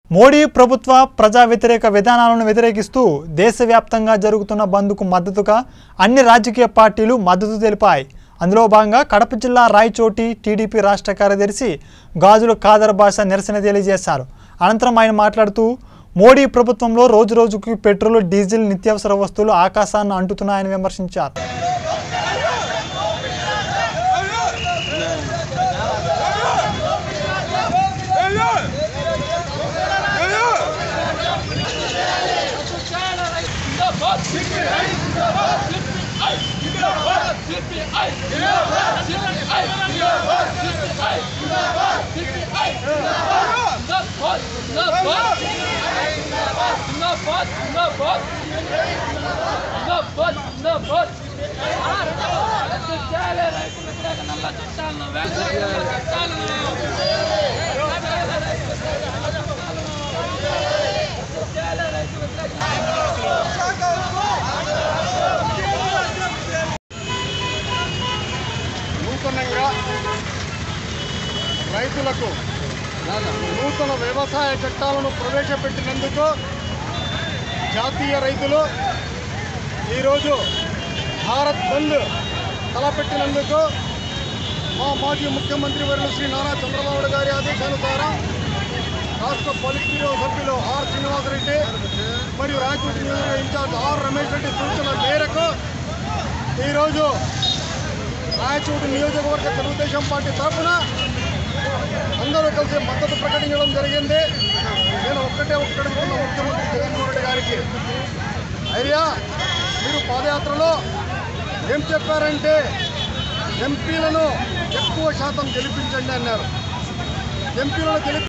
మోడీ ప్రభుత్వ ప్రజా వ్యతిరేక విధానాలను వ్యతిరేకిస్తూ దేశవ్యాప్తంగా జరుగుతున్న బంద్కు మద్దతుగా అన్ని రాజకీయ పార్టీలు మద్దతు తెలిపాయి అందులో భాగంగా కడప జిల్లా రాయచోటి టీడీపీ రాష్ట్ర కార్యదర్శి గాజుల ఖాదర్ భాష నిరసన తెలియజేశారు అనంతరం ఆయన మాట్లాడుతూ మోడీ ప్రభుత్వంలో రోజురోజుకు పెట్రోల్ డీజిల్ నిత్యావసర వస్తువులు ఆకాశాన్ని అంటుతున్నాయని విమర్శించారు నూతనంగా రైతులకు నూతన వ్యవసాయ చట్టాలను ప్రవేశపెట్టినందుకు జాతీయ రైతులు ఈరోజు భారత్ బంద్ తలపెట్టినందుకు మా మాజీ ముఖ్యమంత్రి వర్యులు శ్రీ నారా చంద్రబాబు గారి ఆదేశానుసారం రాష్ట్ర పోలిట్ బ్యూరో సభ్యులు ఆర్ శ్రీనివాసరెడ్డి మరియు రాయచోటి నియోజకవర్గ ఇన్ఛార్జ్ ఆర్ రమేష్ రెడ్డి సూచన మేరకు ఈరోజు రాయచోటి నియోజకవర్గ తెలుగుదేశం పార్టీ తరఫున అందరూ కలిసి మద్దతు ప్రకటించడం జరిగింది నేను ఒక్కటే ఒక్కడుకున్న ముఖ్యమంత్రి జగన్మోహన్ రెడ్డి గారికి అయ్యా మీరు పాదయాత్రలో ఏం చెప్పారంటే ఎంపీలను ఎక్కువ శాతం గెలిపించండి అన్నారు ఎంపీలను గెలిపి